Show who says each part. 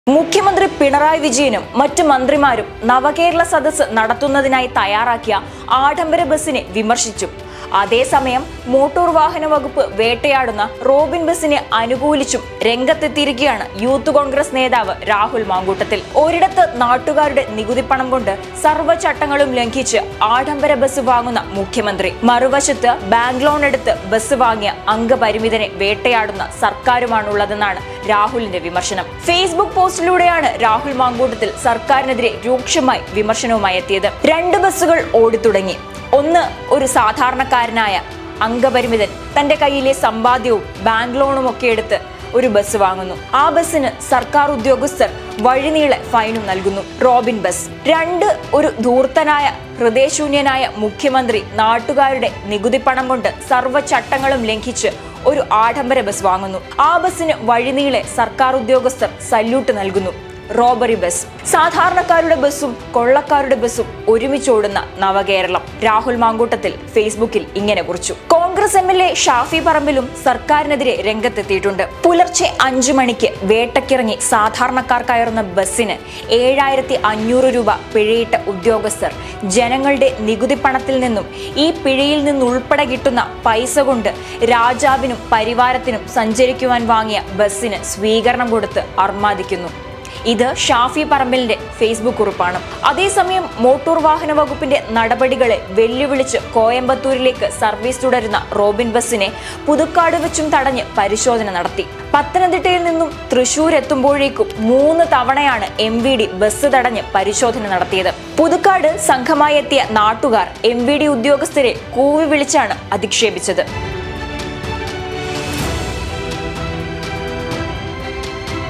Speaker 1: മുഖ്യമന്ത്രി പിണറായി വിജയനും മറ്റ് മന്ത്രിമാരും നവകേരള സദസ്സ് നടത്തുന്നതിനായി തയ്യാറാക്കിയ ആഡംബര ബസ്സിനെ വിമർശിച്ചു അതേസമയം മോട്ടോർ വാഹന വകുപ്പ് വേട്ടയാടുന്ന റോബിൻ ബസ്സിനെ അനുകൂലിച്ചും രംഗത്തെത്തിയിരിക്കുകയാണ് യൂത്ത് കോൺഗ്രസ് നേതാവ് രാഹുൽ മാങ്കൂട്ടത്തിൽ ഒരിടത്ത് നാട്ടുകാരുടെ നികുതിപ്പണം കൊണ്ട് സർവ്വ ചട്ടങ്ങളും ലംഘിച്ച് ആഡംബര ബസ് വാങ്ങുന്ന മുഖ്യമന്ത്രി മറുവശത്ത് ബാങ്ക് ലോൺ എടുത്ത് ബസ് വാങ്ങിയ അംഗപരിമിതനെ വേട്ടയാടുന്ന സർക്കാരുമാണുള്ളതെന്നാണ് രാഹുലിന്റെ വിമർശനം ഫേസ്ബുക്ക് പോസ്റ്റിലൂടെയാണ് രാഹുൽ മാങ്കൂട്ടത്തിൽ സർക്കാരിനെതിരെ രൂക്ഷമായി വിമർശനവുമായി എത്തിയത് രണ്ട് ബസ്സുകൾ ഓടിത്തുടങ്ങി ഒന്ന് ഒരു സാധാരണക്കാരനായ അംഗപരിമിതൻ തന്റെ കയ്യിലെ സമ്പാദ്യവും ബാങ്ക് ലോണും ഒക്കെ എടുത്ത് ഒരു ബസ് വാങ്ങുന്നു ആ ബസ്സിന് സർക്കാർ ഉദ്യോഗസ്ഥർ വഴിനീളെ ഫൈനും നൽകുന്നു റോബിൻ ബസ് രണ്ട് ഒരു ധൂർത്തനായ ഹൃദയശൂന്യനായ മുഖ്യമന്ത്രി നാട്ടുകാരുടെ നികുതിപ്പണം കൊണ്ട് സർവ്വ ചട്ടങ്ങളും ലംഘിച്ച് ഒരു ആഡംബര ബസ് വാങ്ങുന്നു ആ ബസ്സിന് വഴിനീളെ സർക്കാർ ഉദ്യോഗസ്ഥർ സല്യൂട്ട് നൽകുന്നു റോബറി ബസ് സാധാരണക്കാരുടെ ബസ്സും കൊള്ളക്കാരുടെ ബസ്സും ഒരുമിച്ചോടുന്ന നവകേരളം രാഹുൽ മാങ്കൂട്ടത്തിൽ ഫേസ്ബുക്കിൽ ഇങ്ങനെ കുറിച്ചു Congress M L A Shafi പറമ്പിലും സർക്കാരിനെതിരെ രംഗത്തെത്തിയിട്ടുണ്ട് പുലർച്ചെ അഞ്ചു മണിക്ക് വേട്ടക്കിറങ്ങി സാധാരണക്കാർ കയറുന്ന ബസ്സിന് ഏഴായിരത്തി അഞ്ഞൂറ് രൂപ പിഴയിട്ട ഉദ്യോഗസ്ഥർ ജനങ്ങളുടെ നികുതി പണത്തിൽ നിന്നും ഈ പിഴയിൽ നിന്നുൾപ്പെടെ കിട്ടുന്ന പൈസ കൊണ്ട് രാജാവിനും പരിവാരത്തിനും സഞ്ചരിക്കുവാൻ വാങ്ങിയ ബസ്സിന് സ്വീകരണം കൊടുത്ത് അർമാദിക്കുന്നു ഇത് ഷാഫി പറമ്പലിന്റെ ഫേസ്ബുക്ക് കുറിപ്പാണ് അതേസമയം മോട്ടോർ വാഹന വകുപ്പിന്റെ നടപടികളെ വെല്ലുവിളിച്ച് കോയമ്പത്തൂരിലേക്ക് സർവീസ് തുടരുന്ന റോബിൻ ബസ്സിനെ പുതുക്കാട് വെച്ചും തടഞ്ഞ് പരിശോധന നടത്തി പത്തനംതിട്ടയിൽ നിന്നും തൃശൂർ എത്തുമ്പോഴേക്കും മൂന്ന് തവണയാണ് എം വി ഡി ബസ് തടഞ്ഞ് പരിശോധന നടത്തിയത് പുതുക്കാട് സംഘമായി എത്തിയ നാട്ടുകാർ എം വി ഡി ഉദ്യോഗസ്ഥരെ കൂവി വിളിച്ചാണ് അധിക്ഷേപിച്ചത്